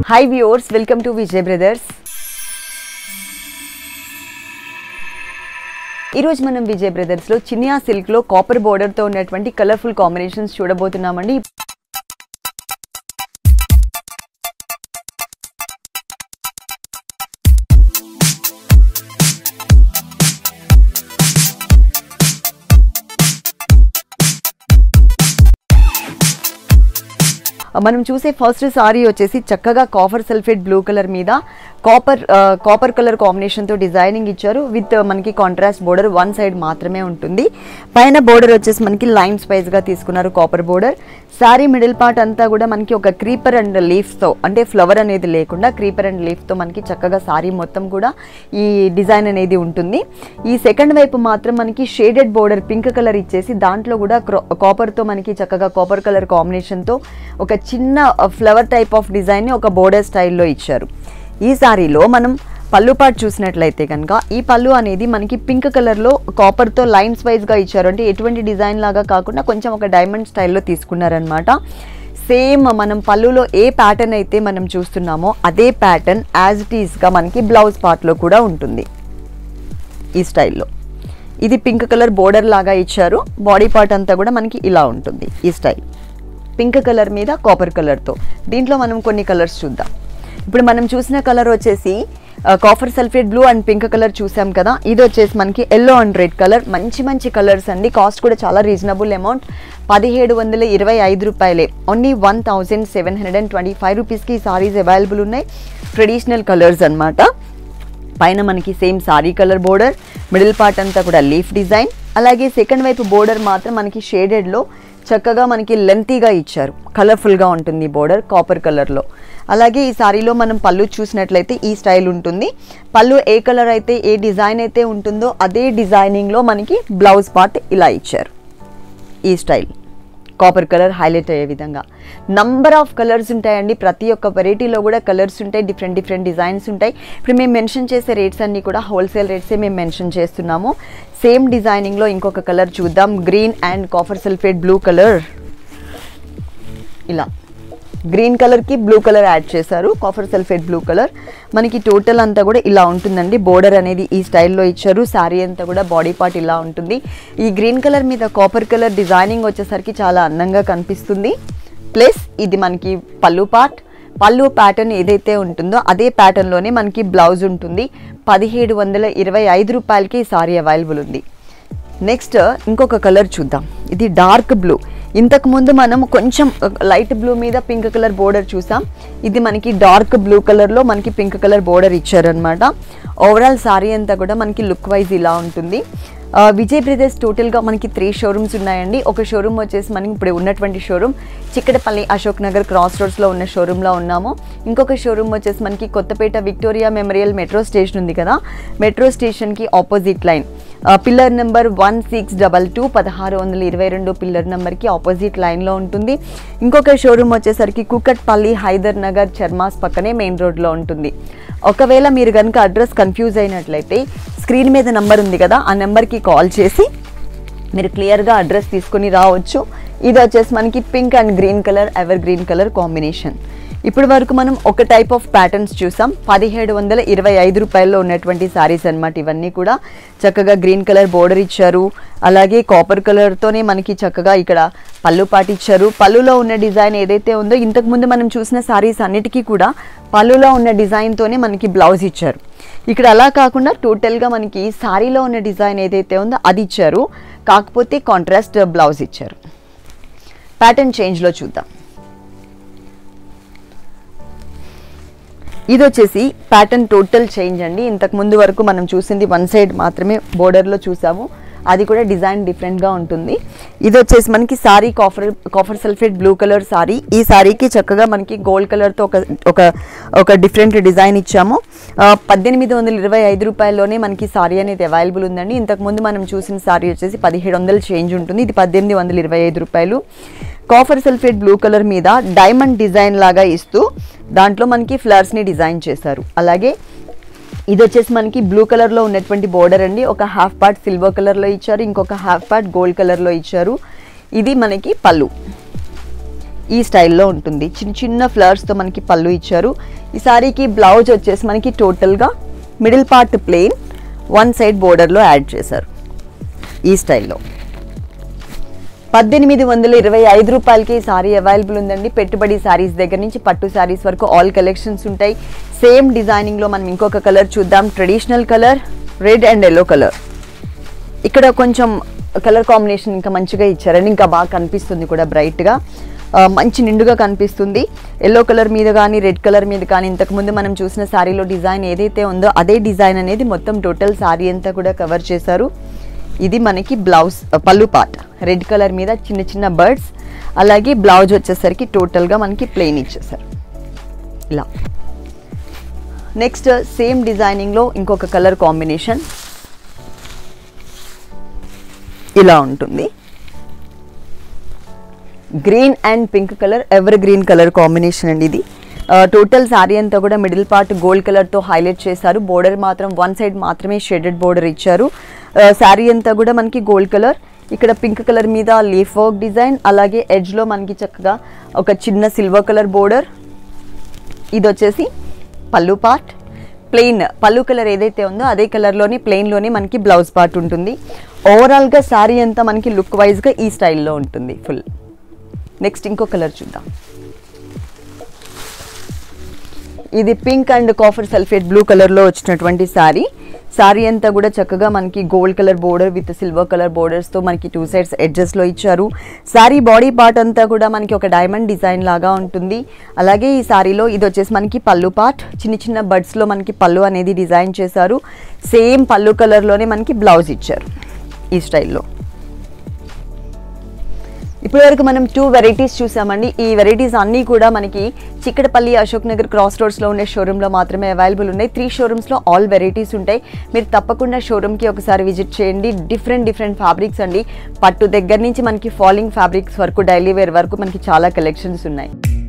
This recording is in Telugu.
hi viewers welcome to Vijay brothers ఈరోజు మనం విజయ్ బ్రదర్స్లో చినియా సిల్క్లో కాపర్ బోర్డర్తో ఉన్నటువంటి కలర్ఫుల్ కాంబినేషన్స్ చూడబోతున్నామండి మనం చూసే ఫస్ట్ సారీ వచ్చేసి చక్కగా కాపర్ సల్ఫేట్ బ్లూ కలర్ మీద కాపర్ కాపర్ కలర్ కాంబినేషన్తో డిజైనింగ్ ఇచ్చారు విత్ మనకి కాంట్రాస్ట్ బోర్డర్ వన్ సైడ్ మాత్రమే ఉంటుంది పైన బోర్డర్ వచ్చేసి మనకి లైన్స్ వైజ్గా తీసుకున్నారు copper border sari middle part అంతా కూడా మనకి ఒక క్రీపర్ అండ్ లీఫ్స్తో అంటే ఫ్లవర్ అనేది లేకుండా క్రీపర్ అండ్ లీఫ్తో మనకి చక్కగా శారీ మొత్తం కూడా ఈ డిజైన్ అనేది ఉంటుంది ఈ సెకండ్ వైపు మాత్రం మనకి షేడెడ్ బోర్డర్ పింక్ కలర్ ఇచ్చేసి దాంట్లో కూడా కాపర్తో మనకి చక్కగా కాపర్ కలర్ కాంబినేషన్తో ఒక చిన్న ఫ్లవర్ టైప్ ఆఫ్ డిజైన్ని ఒక బోర్డర్ స్టైల్లో ఇచ్చారు ఈ సారీలో మనం పళ్ళు పాటు చూసినట్లయితే కనుక ఈ పళ్ళు అనేది మనకి పింక్ కలర్లో కాపర్తో లైన్స్ వైజ్గా ఇచ్చారు అంటే ఎటువంటి డిజైన్ లాగా కాకుండా కొంచెం ఒక డైమండ్ స్టైల్లో తీసుకున్నారనమాట సేమ్ మనం పళ్ళులో ఏ ప్యాటర్న్ అయితే మనం చూస్తున్నామో అదే ప్యాటర్న్ యాజ్ ఇట్ ఈస్గా మనకి బ్లౌజ్ పార్ట్లో కూడా ఉంటుంది ఈ స్టైల్లో ఇది పింక్ కలర్ బోర్డర్ లాగా ఇచ్చారు బాడీ పార్ట్ అంతా కూడా మనకి ఇలా ఉంటుంది ఈ స్టైల్ పింక్ కలర్ మీద కాపర్ కలర్తో దీంట్లో మనం కొన్ని కలర్స్ చూద్దాం ఇప్పుడు మనం చూసిన కలర్ వచ్చేసి copper sulphate blue and pink colour చూసాం కదా ఇది వచ్చేసి మనకి ఎల్లో అండ్ రెడ్ కలర్ మంచి మంచి కలర్స్ అండి కాస్ట్ కూడా చాలా రీజనబుల్ అమౌంట్ పదిహేడు వందల ఇరవై ఐదు రూపాయలే only one thousand seven hundred and twenty five రూపీస్కి ఈ సారీస్ అవైలబుల్ ఉన్నాయి ట్రెడిషనల్ కలర్స్ అనమాట పైన మనకి same sari colour border middle part అంతా కూడా లీఫ్ డిజైన్ అలాగే సెకండ్ వైపు బోర్డర్ మాత్రం మనకి షేడెడ్లో చక్కగా మనకి లెంతీగా ఇచ్చారు కలర్ఫుల్గా ఉంటుంది బోర్డర్ కాపర్ కలర్లో అలాగే ఈ సారీలో మనం పళ్ళు చూసినట్లయితే ఈ స్టైల్ ఉంటుంది పళ్ళు ఏ కలర్ అయితే ఏ డిజైన్ అయితే ఉంటుందో అదే డిజైనింగ్లో మనకి బ్లౌజ్ పార్ట్ ఇలా ఇచ్చారు ఈ స్టైల్ కాపర్ కలర్ హైలైట్ అయ్యే విధంగా నంబర్ ఆఫ్ కలర్స్ ఉంటాయండి ప్రతి ఒక్క వెరైటీలో కూడా కలర్స్ ఉంటాయి డిఫరెంట్ డిఫరెంట్ డిజైన్స్ ఉంటాయి ఇప్పుడు మేము మెన్షన్ చేసే రేట్స్ అన్నీ కూడా హోల్సేల్ రేట్సే మేము మెన్షన్ చేస్తున్నాము సేమ్ డిజైనింగ్లో ఇంకొక కలర్ చూద్దాం green and copper sulphate blue colour ఇలా గ్రీన్ కలర్కి బ్లూ కలర్ యాడ్ చేశారు కాఫర్ సల్ఫేట్ బ్లూ కలర్ మనకి టోటల్ అంతా కూడా ఇలా ఉంటుందండి బోర్డర్ అనేది ఈ స్టైల్లో ఇచ్చారు శారీ అంతా కూడా బాడీ పార్ట్ ఇలా ఉంటుంది ఈ గ్రీన్ కలర్ మీద కాపర్ కలర్ డిజైనింగ్ వచ్చేసరికి చాలా అందంగా కనిపిస్తుంది ప్లస్ ఇది మనకి పళ్ళు పార్ట్ పళ్ళు ప్యాటర్న్ ఏదైతే ఉంటుందో అదే ప్యాటర్న్లోనే మనకి బ్లౌజ్ ఉంటుంది పదిహేడు వందల ఇరవై ఐదు రూపాయలకి ఈ సారీ అవైలబుల్ ఉంది నెక్స్ట్ ఇంకొక కలర్ చూద్దాం ఇది డార్క్ బ్లూ ఇంతకు ముందు మనం కొంచెం లైట్ బ్లూ మీద పింక్ కలర్ బోర్డర్ చూసాం ఇది మనకి డార్క్ బ్లూ కలర్లో మనకి పింక్ కలర్ బోర్డర్ ఇచ్చారనమాట ఓవరాల్ సారీ అంతా కూడా మనకి లుక్ వైజ్ ఇలా ఉంటుంది విజయ్ బ్రదర్స్ టోటల్గా మనకి త్రీ షోరూమ్స్ ఉన్నాయండి ఒక షోరూమ్ వచ్చేసి మనకి ఇప్పుడు ఉన్నటువంటి షోరూమ్ చిక్కడపల్లి అశోక్ నగర్ క్రాస్ రోడ్స్లో ఉన్న షోరూంలో ఉన్నాము ఇంకొక షోరూమ్ వచ్చేసి మనకి Kothapet Victoria memorial metro station ఉంది కదా మెట్రో స్టేషన్కి opposite line pillar number one six double two పదహారు వందల ఇరవై రెండు పిల్లర్ నెంబర్కి ఆపోజిట్ లైన్లో ఉంటుంది ఇంకొక షోరూమ్ వచ్చేసరికి కుకట్పల్లి హైదర్ నగర్ చర్మాస్ పక్కనే మెయిన్ రోడ్లో ఉంటుంది ఒకవేళ మీరు కనుక అడ్రస్ కన్ఫ్యూజ్ అయినట్లయితే స్క్రీన్ మీద నెంబర్ ఉంది కదా ఆ నెంబర్కి కాల్ చేసి మీరు క్లియర్గా అడ్రస్ తీసుకొని రావచ్చు ఇది వచ్చేసి మనకి pink and green colour evergreen colour combination ఇప్పటి వరకు మనం ఒక టైప్ ఆఫ్ ప్యాటర్న్స్ చూసాం పదిహేడు వందల ఇరవై ఐదు రూపాయల్లో ఉన్నటువంటి శారీస్ అనమాట ఇవన్నీ కూడా చక్కగా గ్రీన్ కలర్ బోర్డర్ ఇచ్చారు అలాగే కాపర్ కలర్తోనే మనకి చక్కగా ఇక్కడ పళ్ళు పాటు ఇచ్చారు పళ్ళులో ఉన్న డిజైన్ ఏదైతే ఉందో ఇంతకుముందు మనం చూసిన శారీస్ అన్నిటికీ కూడా పళ్ళులో ఉన్న డిజైన్తోనే మనకి బ్లౌజ్ ఇచ్చారు ఇక్కడ అలా కాకుండా టోటల్గా మనకి శారీలో ఉన్న డిజైన్ ఏదైతే ఉందో అది ఇచ్చారు కాకపోతే కాంట్రాస్ట్ బ్లౌజ్ ఇచ్చారు ప్యాటర్న్ చేంజ్లో చూద్దాం ఇది వచ్చేసి ప్యాటర్న్ టోటల్ చేంజ్ అండి ఇంతకు ముందు వరకు మనం చూసింది వన్ సైడ్ మాత్రమే బోర్డర్లో చూసాము అది కూడా డిజైన్ డిఫరెంట్గా ఉంటుంది ఇది వచ్చేసి మనకి sari copper copper sulphate blue colour sari ఈ సారీకి చక్కగా మనకి గోల్డ్ కలర్తో ఒక ఒక ఒక డిఫరెంట్ డిజైన్ ఇచ్చాము పద్దెనిమిది వందల ఇరవై ఐదు రూపాయల్లోనే మనకి సారీ అనేది అవైలబుల్ ఉందండి ఇంతకుముందు మనం చూసిన సారీ వచ్చేసి పదిహేడు వందలు చేంజ్ ఉంటుంది ఇది పద్దెనిమిది వందల ఇరవై ఐదు రూపాయలు కాఫర్ సల్ఫేట్ బ్లూ కలర్ మీద డైమండ్ డిజైన్ లాగా ఇస్తూ దాంట్లో మనకి ఫ్లవర్స్ని డిజైన్ చేశారు అలాగే ఇది వచ్చేసి మనకి బ్లూ కలర్లో ఉన్నటువంటి బోర్డర్ అండి ఒక హాఫ్ పార్ట్ సిల్వర్ కలర్లో ఇచ్చారు ఇంకొక హాఫ్ పార్ట్ గోల్డ్ కలర్లో ఇచ్చారు ఇది మనకి పళ్ళు ఈ స్టైల్లో ఉంటుంది చిన్న చిన్న ఫ్లవర్స్తో మనకి పళ్ళు ఇచ్చారు ఈ సారీకి బ్లౌజ్ వచ్చేసి మనకి టోటల్గా middle part plain one side బోర్డర్లో యాడ్ చేశారు ఈ స్టైల్లో పద్దెనిమిది వందల ఇరవై ఐదు రూపాయలకి ఈ సారీ అవైలబుల్ ఉందండి పెట్టుబడి సారీస్ దగ్గర నుంచి పట్టు సారీస్ వరకు ఆల్ కలెక్షన్స్ ఉంటాయి సేమ్ డిజైనింగ్లో మనం ఇంకొక కలర్ చూద్దాం traditional colour red and yellow colour ఇక్కడ కొంచెం కలర్ కాంబినేషన్ ఇంకా మంచిగా ఇచ్చారండి ఇంకా బాగా కనిపిస్తుంది కూడా బ్రైట్గా ఆ, మంచి నిండుగా కనిపిస్తుంది ఎల్లో కలర్ మీద కానీ రెడ్ కలర్ మీద కానీ ఇంతకుముందు మనం చూసిన శారీలో డిజైన్ ఏదైతే ఉందో అదే డిజైన్ అనేది మొత్తం టోటల్ శారీ అంతా కూడా కవర్ చేశారు ఇది మనకి బ్లౌజ్ పళ్ళు పార్ట్ రెడ్ కలర్ మీద చిన్న చిన్న బర్డ్స్ అలాగే బ్లౌజ్ వచ్చేసరికి టోటల్గా మనకి ప్లెయిన్ ఇచ్చేసారు ఇలా నెక్స్ట్ సేమ్ డిజైనింగ్లో ఇంకొక కలర్ కాంబినేషన్ ఇలా ఉంటుంది green and pink colour evergreen colour combination అండి ఇది టోటల్ శారీ అంతా కూడా మిడిల్ పార్ట్ గోల్డ్ కలర్తో హైలైట్ చేశారు బోర్డర్ మాత్రం వన్ సైడ్ మాత్రమే షేడెడ్ బోర్డర్ ఇచ్చారు శారీ అంతా కూడా మనకి గోల్డ్ కలర్ ఇక్కడ పింక్ కలర్ మీద లీఫ్ వర్క్ డిజైన్ అలాగే ఎడ్జ్లో మనకి చక్కగా ఒక చిన్న సిల్వర్ కలర్ బోర్డర్ ఇది వచ్చేసి పళ్ళు పార్ట్ ప్లెయిన్ పళ్ళు కలర్ ఏదైతే ఉందో అదే కలర్లోని ప్లెయిన్లోనే మనకి బ్లౌజ్ పార్ట్ ఉంటుంది ఓవరాల్గా శారీ అంతా మనకి లుక్ వైజ్గా ఈ స్టైల్లో ఉంటుంది ఫుల్ నెక్స్ట్ ఇంకో కలర్ చూద్దాం ఇది pink and copper sulphate blue కలర్లో వచ్చినటువంటి శారీ శారీ అంతా కూడా చక్కగా మనకి gold colour border with silver colour బోర్డర్స్తో మనకి టూ సైడ్స్ ఎడ్జెస్లో ఇచ్చారు శారీ బాడీ పార్ట్ అంతా కూడా మనకి ఒక డైమండ్ డిజైన్ లాగా ఉంటుంది అలాగే ఈ శారీలో ఇది వచ్చేసి మనకి పళ్ళు పార్ట్ చిన్న చిన్న బడ్స్లో మనకి పళ్ళు అనేది డిజైన్ చేశారు సేమ్ పళ్ళు కలర్లోనే మనకి బ్లౌజ్ ఇచ్చారు ఈ స్టైల్లో ఇప్పటి వరకు మనం టూ వెరైటీస్ చూసామండి ఈ వెరైటీస్ అన్నీ కూడా మనకి చిక్కడపల్లి అశోక్ నగర్ క్రాస్ రోడ్స్లో ఉండే షోరూంలో మాత్రమే అవైలబుల్ ఉన్నాయి త్రీ షోరూమ్స్లో ఆల్ వెరైటీస్ ఉంటాయి మీరు తప్పకుండా షోరూమ్కి ఒకసారి విజిట్ చేయండి డిఫరెంట్ డిఫరెంట్ ఫ్యాబ్రిక్స్ అండి పట్టు దగ్గర నుంచి మనకి ఫాలింగ్ ఫ్యాబ్రిక్స్ వరకు డైలీ వేర్ వరకు మనకి చాలా కలెక్షన్స్ ఉన్నాయి